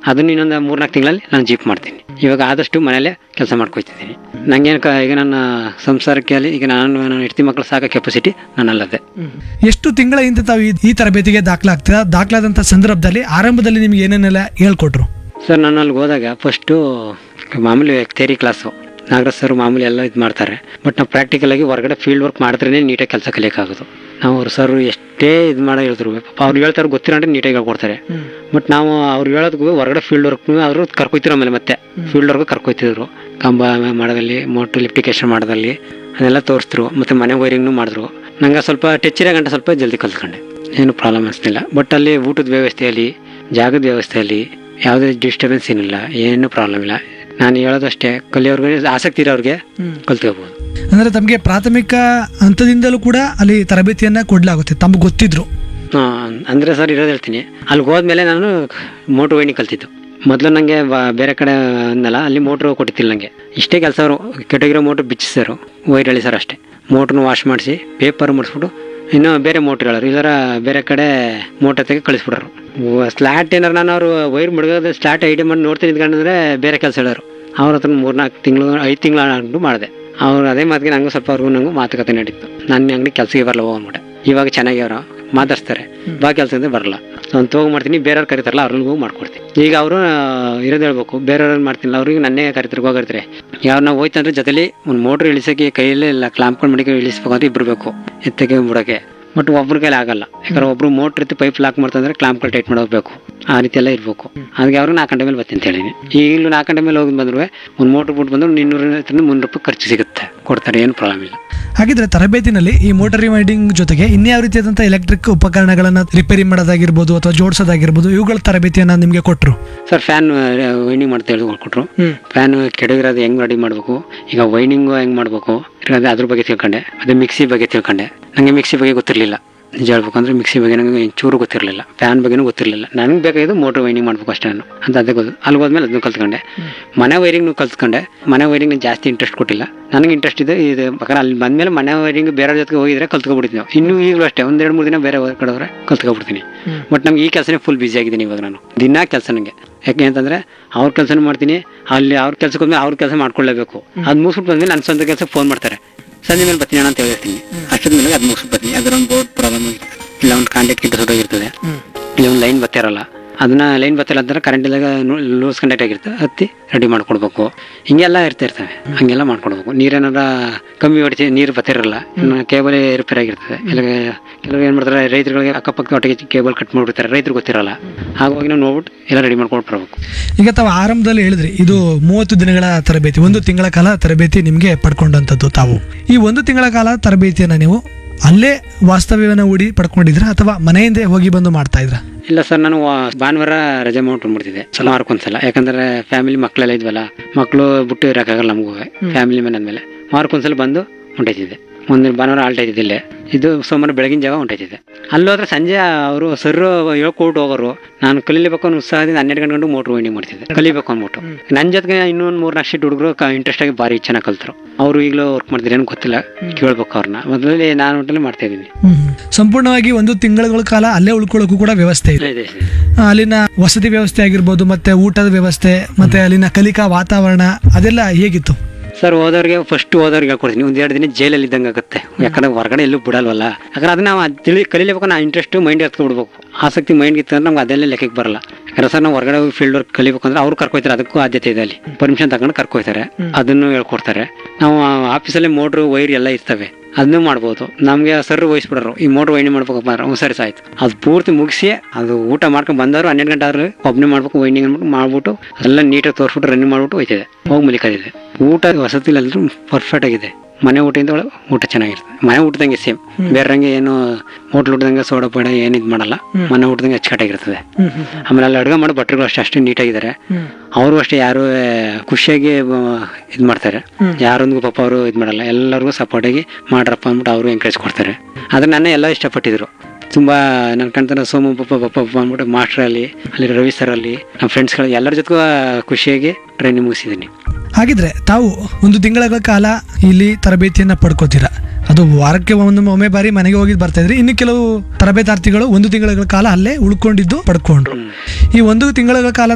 ಅದನ್ನ ಇನ್ನೊಂದು ಮೂರ್ನಾಲ್ಕು ತಿಂಗಳಲ್ಲಿ ನಾನು ಜೀಪ್ ಮಾಡ್ತೀನಿ ಇವಾಗ ಆದಷ್ಟು ಮನೇಲೆ ಕೆಲಸ ಮಾಡ್ಕೊತಿದ್ದೀನಿ ನಂಗೇನು ಕ ಈಗ ನನ್ನ ಸಂಸಾರಕ್ಕೆ ಅಲ್ಲಿ ಈಗ ನಾನು ನನ್ನ ಹೆಂಡತಿ ಮಕ್ಕಳು ಸಾಕೋ ಕೆಪಾಸಿಟಿ ನನ್ನಲ್ಲದೆ ಎಷ್ಟು ತಿಂಗಳ ಹಿಂದೆ ತಾವು ಈ- ಈ ತರಬೇತಿಗೆ ದಾಖಲಾಗ್ತೀರಾ ದಾಖಲಾದಂಥ ಸಂದರ್ಭದಲ್ಲಿ ಆರಂಭದಲ್ಲಿ ನಿಮ್ಗೆ ಏನೇನೆಲ್ಲ ಹೇಳ್ಕೊಟ್ರು ಸರ್ ನಾನು ಅಲ್ಲಿಗೆ ಹೋದಾಗ ಫಸ್ಟು ಮಾಮೂಲಿ ಥೇರಿ ಕ್ಲಾಸು ನಾಗರಾಜ್ ಸರ್ ಮಾಮೂಲಿ ಎಲ್ಲ ಇದು ಮಾಡ್ತಾರೆ ಬಟ್ ನಾವು ಪ್ರಾಕ್ಟಿಕಲ್ ಆಗಿ ಹೊರಗಡೆ ಫೀಲ್ಡ್ ವರ್ಕ್ ಮಾಡಿದ್ರೇ ನೀಟಾಗಿ ಕೆಲಸ ಕಲಿಯೋಕ್ಕಾಗೋದು ನಾವು ಅವ್ರು ಸರ್ ಎಷ್ಟೇ ಇದು ಮಾಡೋ ಹೇಳಿದ್ರು ಪಾಪ ಅವ್ರು ಹೇಳ್ತಾರೆ ಗೊತ್ತಿರೋ ನೀಟಾಗಿ ಹೇಳ್ಕೊಡ್ತಾರೆ ಬಟ್ ನಾವು ಅವ್ರು ಹೇಳೋದಕ್ಕೂ ಹೊರಗಡೆ ಫೀಲ್ಡ್ ವರ್ಕ್ ಅವರು ಕರ್ಕೊಯ್ತಿರೋ ಆಮೇಲೆ ಮತ್ತೆ ಫೀಲ್ಡ್ ವರ್ಕ್ ಕರ್ಕೊಯ್ತಿದ್ರು ಕಂಬ ಮಾಡೋದಲ್ಲಿ ಮೋಟು ಲಿಫ್ಟಿಕೇಶನ್ ಮಾಡೋದಲ್ಲಿ ಅದೆಲ್ಲ ತೋರಿಸಿದ್ರು ಮತ್ತು ಮನೆ ವೈರಿಂಗ್ನು ಮಾಡಿದ್ರು ನಂಗೆ ಸ್ವಲ್ಪ ಟಚ್ ಇರೋ ಗಂಟೆ ಸ್ವಲ್ಪ ಜಲ್ದಿ ಕಲ್ತ್ಕೊಂಡೆ ಏನು ಪ್ರಾಬ್ಲಮ್ ಅನಿಸ್ತಿಲ್ಲ ಬಟ್ ಅಲ್ಲಿ ಊಟದ ವ್ಯವಸ್ಥೆಯಲ್ಲಿ ಜಾಗದ ವ್ಯವಸ್ಥೆಯಲ್ಲಿ ಯಾವುದೇ ಡಿಸ್ಟರ್ಬೆನ್ಸ್ ಏನಿಲ್ಲ ಏನು ಪ್ರಾಬ್ಲಮ್ ಇಲ್ಲ ನಾನು ಹೇಳೋದಷ್ಟೇ ಕಲಿಯೋರ್ಗೆ ಆಸಕ್ತಿ ಇರೋರಿಗೆ ಕಲ್ತ್ಕೋಬೋದು ಅಂದ್ರೆ ತಮಗೆ ಪ್ರಾಥಮಿಕ ಹಂತದಿಂದಲೂ ಕೂಡ ಅಲ್ಲಿ ತರಬೇತಿಯನ್ನ ಕೊಡ್ಲಾಗುತ್ತೆ ತಮ್ಗೆ ಗೊತ್ತಿದ್ರು ಆ, ಅಂದ್ರೆ ಸರ್ ಇರೋದು ಹೇಳ್ತೀನಿ ಅಲ್ಲಿಗೆ ಹೋದ್ಮೇಲೆ ನಾನು ಮೋಟ್ರ್ ವೈಂಡಿಂಗ್ ಕಲ್ತಿದ್ದು ಮೊದಲು ನನಗೆ ಬೇರೆ ಕಡೆ ಅಂದಲ್ಲ ಅಲ್ಲಿ ಮೋಟ್ರು ಕೊಟ್ಟಿತ್ತಿಲ್ಲ ನನಗೆ ಇಷ್ಟೇ ಕೆಲಸ ಅವರು ಕೆಟ್ಟೋಗಿರೋ ಮೋಟ್ರ್ ಬಿಚ್ಚಿಸರು ವೈರ್ ಎಳಿ ಸರ್ ಅಷ್ಟೇ ಮೋಟ್ರನ್ನ ವಾಶ್ ಮಾಡಿಸಿ ಪೇಪರ್ ಮಾಡಿಸ್ಬಿಟ್ಟು ಇನ್ನೂ ಬೇರೆ ಮೋಟ್ರ್ ಹೇಳೋರು ಇಲ್ಲಾರ ಬೇರೆ ಕಡೆ ಮೋಟ್ರ್ ತೆಗೆ ಕಳಿಸ್ಬಿಡೋರು ಸ್ಲಾಟ್ ಏನಾರು ನಾನು ಅವರು ವೈರ್ ಮುಡ್ಗೋದು ಸ್ಲಾಟ್ ಐಡಿಯಾ ಮಾಡಿ ನೋಡ್ತೀನಿ ನಿಂತ್ಕೊಂಡ್ರೆ ಬೇರೆ ಕೆಲಸ ಹೇಳೋರು ಅವ್ರ ಹತ್ರ ಮೂರ್ನಾಲ್ಕು ತಿಂಗಳು ಐದು ತಿಂಗಳು ಅಂಟು ಮಾಡಿದೆ ಅವ್ರು ಅದೇ ಮಾತಿಗೆ ನಂಗೂ ಸ್ವಲ್ಪ ಅವ್ರಿಗೂ ನಂಗೂ ಮಾತುಕತೆ ನಡೀತು ನನ್ನ ಅಂಗಡಿ ಕೆಲಸಕ್ಕೆ ಬರಲ್ಲ ಹೋಗ್ಬಿಟ್ಟೆ ಇವಾಗ ಚೆನ್ನಾಗಿ ಅವ್ರು ಮಾತಾಡ್ಸ್ತಾರೆ ಬಾ ಕೆಲಸ ಅಂದ್ರೆ ಬರಲ್ಲ ನಾನು ತಗೋ ಮಾಡ್ತೀನಿ ಬೇರೆಯವ್ರು ಕರೀತಾರಲ್ಲ ಅವ್ರಿಗೂ ಮಾಡ್ಕೊಡ್ತೀನಿ ಈಗ ಅವರು ಇರೋದು ಹೇಳ್ಬೇಕು ಬೇರೆಯವ್ರನ್ನ ಮಾಡ್ತಿಲ್ಲ ಅವ್ರಿಗೆ ನನ್ನೇ ಕರಿತಾರೆ ಹೋಗಿರ್ತಾರೆ ಯಾವ ನಾವು ಹೋಯ್ತಂದ್ರೆ ಜೊತೆಲಿ ಒಂದು ಮೋಟ್ರ್ ಇಳಿಸೋಕೆ ಕೈಯಲ್ಲೇ ಇಲ್ಲ ಕ್ಲಾಂಪ್ಕೊಂಡು ಮಡಿಕೆ ಇಳಿಸ್ಬೇಕು ಅಂತ ಇಬ್ರು ಬೇಕು ಎತ್ತಕ್ಕೆ ಬಿಡೋಕೆ ಬಟ್ ಒಬ್ರ ಕೈಲಿ ಆಗಲ್ಲ ಯಾಕಂದ್ರೆ ಒಬ್ರು ಮೋಟ್ರ್ ಇತ್ತು ಪೈಪ್ ಲಾಕ್ ಮಾಡ್ತಂದ್ರೆ ಕ್ಲಾಂಪ್ಗಳು ಟೈಟ್ ಮಾಡೋಬೇಕು ಆ ರೀತಿ ಎಲ್ಲ ಇರಬೇಕು ಅದಕ್ಕೆ ಅವ್ರಿಗೆ ನಾಲ್ಕು ಗಂಟೆ ಮೇಲೆ ಬರ್ತೀನಿ ಅಂತ ಹೇಳಿನಿ ಈಗಲೂ ನಾಲ್ಕು ಗಂಟೆ ಮೇಲೆ ಹೋಗಿ ಬಂದ್ರು ಒಂದು ಮೋಟ್ರ್ ಬಿಟ್ಟು ಬಂದ್ರೆ ಇನ್ನೂರ ಮುನ್ನೂರು ರೂಪಾಯಿ ಖರ್ಚು ಸಿಗುತ್ತೆ ಕೊಡ್ತಾರೆ ಏನು ಪ್ರಾಬ್ಲಮ್ ಇಲ್ಲ ಹಾಗಿದ್ರೆ ತರಬೇತಿನಲ್ಲಿ ಈ ಮೋಟರ್ ರಿವೈಂಡಿಂಗ್ ಜೊತೆಗೆ ಇನ್ಯಾವ ರೀತಿಯಾದಂಥ ಎಲೆಕ್ಟ್ರಿಕ್ ಉಪಕರಣಗಳನ್ನ ರಿಪೇರಿ ಮಾಡೋದಾಗಿರ್ಬೋದು ಅಥವಾ ಜೋಡಿಸೋದಾಗಿರ್ಬೋದು ಇವುಗಳ ತರಬೇತಿಯನ್ನ ನಿಮಗೆ ಕೊಟ್ಟರು ಸರ್ ಫ್ಯಾನ್ ವೈಂಡಿಂಗ್ ಮಾಡ್ತಾ ಹೇಳಿ ಕೊಟ್ರು ಫ್ಯಾನ್ ಕೆಡಗಿರೋದು ಹೆಂಗ್ ರೆಡಿ ಮಾಡಬೇಕು ಈಗ ವೈಂಡಿಂಗು ಹೆಂಗ್ ಮಾಡಬೇಕು ಅದೇ ಅದ್ರ ಬಗ್ಗೆ ತಿಳ್ಕೊಂಡೆ ಅದೇ ಮಿಕ್ಸಿ ಬಗ್ಗೆ ತಿಳ್ಕೊಂಡೆ ನನಗೆ ಮಿಕ್ಸಿ ಬಗ್ಗೆ ಗೊತ್ತಿರಲಿಲ್ಲ ನಿಜ ಹೇಳ್ಬೇಕಂದ್ರೆ ಮಿಕ್ಸಿ ಬಗ್ಗೆ ನನಗೆ ಚೂರು ಗೊತ್ತಿರಲಿಲ್ಲ ಫ್ಯಾನ್ ಬಗ್ಗೆನೂ ಗೊತ್ತಿರಲಿಲ್ಲ ನನಗೆ ಬೇಕಾಗಿದ್ದು ಮೋಟರ್ ವೈಂಡಿಂಗ್ ಮಾಡ್ಬೇಕು ಅಷ್ಟೇ ನಾನು ಅಂತ ಅದೇ ಗೊತ್ತು ಅಲ್ಲಿ ಹೋದ್ಮೇಲೆ ಅದನ್ನು ಕಲ್ತ್ಕೊಂಡೆ ಮನೆ ವೈರಿಂಗ್ನು ಕಲ್ತ್ಕೊಂಡೆ ಮನೆ ವೈರಿಂಗ್ ಜಾಸ್ತಿ ಇಂಟ್ರೆಸ್ಟ್ ಕೊಟ್ಟಿಲ್ಲ ನನಗೆ ಇಂಟ್ರೆಸ್ಟ್ ಇದೆ ಇದು ಬೇಕಾದ್ರೆ ಅಲ್ಲಿ ಬಂದ್ಮೇಲೆ ಮನೆ ವೈರಿಂಗ್ ಬೇರೆ ಜೊತೆಗೆ ಹೋಗಿದ್ರೆ ಕಲ್ತ್ಕೊಬಿಡ್ತೀನಿ ನಾವು ಇನ್ನೂ ಈಗಲೂ ಅಷ್ಟೇ ಒಂದೆರಡು ಮೂರು ದಿನ ಬೇರೆ ಕಡೆ ಹೋದ್ರೆ ಕಲ್ತ್ಕೊಬಿಡ್ತೀನಿ ಬಟ್ ನಮ್ಗೆ ಈ ಕೆಲಸನೇ ಫುಲ್ ಬಿಸಿ ಆಗಿದ್ದೀನಿ ಇವಾಗ ನಾನು ದಿನ ಕೆಲಸ ನನಗೆ ಯಾಕೆ ಅಂತಂದ್ರೆ ಅವ್ರ ಕೆಲಸನೂ ಮಾಡ್ತೀನಿ ಅಲ್ಲಿ ಅವ್ರ ಕೆಲ್ಸಕ್ಕೆ ಹೋದ್ಮೇಲೆ ಅವ್ರ ಕೆಲಸ ಮಾಡ್ಕೊಳ್ಳೇಬೇಕು ಅದು ಮುಗಿಸ್ಬಿಟ್ಟು ಬಂದ್ಮೇಲೆ ನನ್ನ ಸ್ವಂತ ಕೆಲಸ ಫೋನ್ ಮಾಡ್ತಾರೆ ಸಂಜೆ ಮೇಲೆ ಬರ್ತೀನಿ ಅಣ್ಣ ಅಂತ ಹೇಳಿರ್ತೀನಿ ಅಷ್ಟೊತ್ತ ಮೇಲೆ ಅದು ಮುಗಿಸ್ಬಿಟ್ಟು ಬರ್ತೀನಿ ಅದರ ಒಂದು ಬೋರ್ಡ್ ಪ್ರಾಬ್ಲಮ್ ಇಲ್ಲ ಒಂದು ಕಾಂಟ್ಯಾಕ್ಟ್ ಗಿಟ್ಟ ಸುಟ್ಟೋಗಿರ್ತದೆ ಇಲ್ಲ ಒಂದು ಲೈನ್ ಬರ್ತಿರಲ್ಲ ಅದನ್ನ ಲೈನ್ ಬರ್ತಿಲ್ಲ ಅಂದ್ರೆ ಕರೆಂಟ್ ಇದ್ದಾಗ ಲೂಸ್ ಕಂಡಕ್ಟ್ ಆಗಿರುತ್ತೆ ಹತ್ತಿ ರೆಡಿ ಮಾಡ್ಕೊಡ್ಬೇಕು ಹಿಂಗೆಲ್ಲ ಇರ್ತಾ ಇರ್ತವೆ ಹಂಗೆಲ್ಲ ಮಾಡ್ಕೊಡ್ಬೇಕು ನೀರೇನಾರ ಕಮ್ಮಿ ಹೊಡಿತಿ ನೀರು ಬರ್ತಿರಲ್ಲ ಕೇಬಲ್ ರಿಪೇರ್ ಆಗಿರ್ತದೆ ಇಲ್ಲ ಕೆಲವರು ಏನು ಮಾಡ್ತಾರೆ ರೈತರುಗಳಿಗೆ ಅಕ್ಕಪಕ್ಕ ಒಟ್ಟಿಗೆ ಕೇಬಲ್ ಕಟ್ ಮಾಡಿಬಿಡ್ತಾರೆ ರೈತರಿಗೆ ಗೊತ್ತಿರಲ್ಲ ಹಾಗಾಗಿ ನಾವು ನೋಡ್ಬಿಟ್ಟು ಎಲ್ಲ ರೆಡಿ ಮಾಡ್ಕೊಂಡು ಬರ್ಬೇಕು ಈಗ ತಾವು ಆರಂಭದಲ್ಲಿ ಹೇಳಿದ್ರಿ ಇದು ಮೂವತ್ತು ದಿನಗಳ ತರಬೇತಿ ಒಂದು ತಿಂಗಳ ಕಾಲ ತರಬೇತಿ ನಿಮಗೆ ಪಡ್ಕೊಂಡಂಥದ್ದು ತಾವು ಈ ಒಂದು ತಿಂಗಳ ಕಾಲ ತರಬೇತಿಯನ್ನ ನೀವು ಅಲ್ಲೇ ವಾಸ್ತವ್ಯವನ್ನ ಹೂಡಿ ಪಡ್ಕೊಂಡಿದ್ರ ಅಥವಾ ಮನೆಯಿಂದ ಹೋಗಿ ಬಂದು ಮಾಡ್ತಾ ಇದ್ರ ಇಲ್ಲ ಸರ್ ನಾನು ವಾ- ಭಾನುವಾರ ರಜೆ ಮಾಡ್ಕೊಂಡ್ಬಿಡ್ತಿದ್ದೆ ಸಲ ವಾರಕ್ಕೊಂದ್ಸಲ ಯಾಕಂದ್ರೆ ಫ್ಯಾಮಿಲಿ ಮಕ್ಕಳೆಲ್ಲ ಇದ್ವಲ್ಲ ಮಕ್ಕಳು ಬಿಟ್ಟು ಇರೋಕ್ಕಾಗಲ್ಲ ನಮಗೂ ಫ್ಯಾಮಿಲಿ ಮೇಲೆ ಅಂದಮೇಲೆ ವಾರಕ್ಕೊಂದ್ಸಲ ಬಂದು ಹೊಂಟೈತಿದ್ದೆ ಒಂದು ಭಾನುವಾರ ಆಲ್ಟ್ ಇದ್ದಿದ್ದೆ ಇಲ್ಲೇ ಇದು ಸೋಮವಾರ ಬೆಳಗಿನ ಜಾವ ಹೊಂಟೈತಿದ್ದೆ ಅಲ್ಲೋದ್ರೆ ಸಂಜೆ ಅವರು ಸರ್ ಹೇಳ್ಕೊಟ್ಟು ಹೋಗೋರು ನಾನು ಕಲಿಲೇಬೇಕು ಅನ್ನೋ ಉತ್ಸಾಹದಿಂದ ಹನ್ನೆರಡು ಗಂಟೆ ಗಂಟು ಮೋಟ್ರ್ ವೈಂಡಿಂಗ್ ಮಾಡ್ತಿದ್ದೆ ಕಲಿಬೇಕು ಅಂದ್ಬಿಟ್ಟು ನನ್ನ ಜೊತೆಗೆ ಇನ್ನೊಂದು ಮೂರು ನಾಲ್ಕು ಹುಡುಗರು ಇಂಟ್ರೆಸ್ಟ್ ಆಗಿ ಭಾರಿ ಚೆನ್ನಾಗಿ ಕಲ್ತರು ಅವರು ಈಗಲೂ ವರ್ಕ್ ಮಾಡ್ತಾರೆ ಏನು ಗೊತ್ತಿಲ್ಲ ಕೇಳ್ಬೇಕು ಅವ್ರನ್ನ ಮೊದಲೇ ನಾನು ಒಟ್ಟಲ್ಲಿ ಮಾಡ್ತಾ ಇದ್ದೀನಿ ಸಂಪೂರ್ಣವಾಗಿ ಒಂದು ತಿಂಗಳ ಕಾಲ ಅಲ್ಲೇ ಉಳ್ಕೊಳ್ಳೋಕ್ಕೂ ಕೂಡ ವ್ಯವಸ್ಥೆ ಇದೆ ಇದೆ ಆ, ಅಲ್ಲಿನ ವಸತಿ ವ್ಯವಸ್ಥೆ ಆಗಿರ್ಬೋದು ಮತ್ತೆ ಊಟದ ವ್ಯವಸ್ಥೆ ಮತ್ತೆ ಅಲ್ಲಿನ ಕಲಿಕಾ ವಾತಾವರಣ ಅದೆಲ್ಲ ಹೇಗಿತ್ತು ಸರ್ ಹೋದವ್ರಿಗೆ ಫಸ್ಟ್ ಹೋದವ್ರಿಗೆ ಹೇಳ್ಕೊಡ್ತೀನಿ ಒಂದ್ ಎರಡು ದಿನ ಜೈಲಲ್ಲಿ ಇದ್ದಂಗೆ ಆಗುತ್ತೆ ಯಾಕಂದ್ರೆ ಹೊರಗಡೆ ಎಲ್ಲೂ ಬಿಡಲ್ವಲ್ಲ ಯಾಕಂದ್ರೆ ಅದನ್ನ ನಾವು ಅದ್ ತಿಳಿ ಕಲಿಲೇಬೇಕು ನಾ ಇಂಟ್ರೆಸ್ಟ್ ಮೈಂಡ್ ಬಿಡ್ಬೇಕು ಆಸಕ್ತಿ ಮೈಂಡ್ ಇತ್ತು ಅಂದ್ರೆ ನಮ್ಗೆ ಅದೆಲ್ಲ ಲೆಕ್ಕಕ್ಕೆ ಬರಲ್ಲ ಯಾಕಂದ್ರೆ ಸರ್ ನಾವು ಹೊರಗಡೆ ಹೋಗಿ ಫೀಲ್ಡ್ ವರ್ಕ್ ಕಲಿಬೇಕಂದ್ರೆ ಅವ್ರು ಕರ್ಕೊಯ್ತಾರೆ ಅದಕ್ಕೂ ಆದ್ಯತೆ ಇದೆ ಅಲ್ಲಿ ಪರ್ಮಿಷನ್ ತಗೊಂಡು ಕರ್ಕೊಯ್ತಾರೆ ಅದನ್ನು ಹೇಳ್ಕೊಡ್ತಾರೆ ನಾವು ಆಫೀಸಲ್ಲಿ ಮೋಟ್ರು ವೈರ್ ಎಲ್ಲ ಇರ್ತವೆ ಅದನ್ನೂ ಮಾಡ್ಬೋದು ನಮಗೆ ಸರ್ ವಹಿಸ್ಬಿಡೋರು ಈ ಮೋಟ್ರ್ ವೈಂಡಿಂಗ್ ಮಾಡ್ಬೇಕಪ್ಪ ಅಂದ್ರೆ ಹ್ಞೂ ಸರಿ ಸಾಯ್ತು ಅದು ಪೂರ್ತಿ ಮುಗಿಸಿ ಅದು ಊಟ ಮಾಡ್ಕೊಂಡು ಬಂದವರು ಹನ್ನೆರಡು ಗಂಟೆ ಆದ್ರೆ ಒಬ್ಬನೇ ಮಾಡ್ಬೇಕು ವೈಂಡಿಂಗ್ ಅಂದ್ಬಿಟ್ಟು ಮಾಡ್ಬಿಟ್ಟು ಎಲ್ಲ ನೀಟಾಗಿ ತೋರಿಸ್ಬಿಟ್ಟು ರನ್ನಿಂಗ್ ಮಾಡ್ಬಿಟ್ಟು ಹೋಯ್ತಿದೆ ಹೋಗಿ ಮಲಿಕದಿದೆ ಊಟ ವಸತಿಲೆಲ್ಲರೂ ಪರ್ಫೆಕ್ಟ್ ಆಗಿದೆ ಮನೆ ಊಟದಿಂದ ಒಳಗೆ ಊಟ ಚೆನ್ನಾಗಿರ್ತದೆ ಮನೆ ಊಟದಂಗೆ ಸೇಮ್ ಬೇರೆಂಗೆ ಏನು ಹೋಟ್ಲ್ ಊಟದಂಗೆ ಸೋಡಾ ಪಡ ಏನು ಇದು ಮಾಡಲ್ಲ ಮನೆ ಊಟದಂಗೆ ಅಚ್ಚುಕಟ್ಟಾಗಿರ್ತದೆ ಆಮೇಲೆ ಅಲ್ಲಿ ಅಡುಗೆ ಮಾಡೋ ಭಟ್ರುಗಳು ಅಷ್ಟೇ ಅಷ್ಟೇ ನೀಟಾಗಿದ್ದಾರೆ ಅವರು ಅಷ್ಟೇ ಯಾರು ಖುಷಿಯಾಗಿ ಇದು ಮಾಡ್ತಾರೆ ಯಾರೊಂದಿಗೂ ಪಾಪ ಅವರು ಇದು ಮಾಡಲ್ಲ ಎಲ್ಲರಿಗೂ ಸಪೋರ್ಟಾಗಿ ಮಾಡ್ರಪ್ಪ ಅಂದ್ಬಿಟ್ಟು ಅವರು ಎಂಕರೇಜ್ ಕೊಡ್ತಾರೆ ಆದ್ರೆ ನನ್ನ ಎಲ್ಲ ಇಷ್ಟಪಟ್ಟಿದ್ರು ತುಂಬ ನನ್ನ ಕಣ್ತನ ಸೋಮು ಪಪ್ಪ ಪಪ್ಪ ಪಪ್ಪ ಅಂದ್ಬಿಟ್ಟು ಮಾಸ್ಟರ್ ಅಲ್ಲಿ ಅಲ್ಲಿ ರವಿ ಸರ್ ಅಲ್ಲಿ ನಮ್ಮ ಫ್ರೆಂಡ್ಸ್ಗಳು ಎಲ್ಲರ ಜೊತೆಗೂ ಖುಷಿಯಾಗಿ ಟ್ರೈನಿಂಗ್ ಮುಗಿಸಿದ್ದೀನಿ ಹಾಗಿದ್ರೆ ತಾವು ಒಂದು ತಿಂಗಳ ಕಾಲ ಇಲ್ಲಿ ತರಬೇತಿಯನ್ನ ಪಡ್ಕೋತೀರಾ ಅದು ವಾರಕ್ಕೆ ಒಂದು ಒಮ್ಮೆ ಬಾರಿ ಮನೆಗೆ ಹೋಗಿ ಬರ್ತಾ ಇದ್ರಿ ಇನ್ನು ಕೆಲವು ತರಬೇತಾರ್ಥಿಗಳು ಒಂದು ತಿಂಗಳ ಕಾಲ ಅಲ್ಲೇ ಉಳ್ಕೊಂಡಿದ್ದು ಪಡ್ಕೊಂಡ್ರು ಈ ಒಂದು ತಿಂಗಳ ಕಾಲ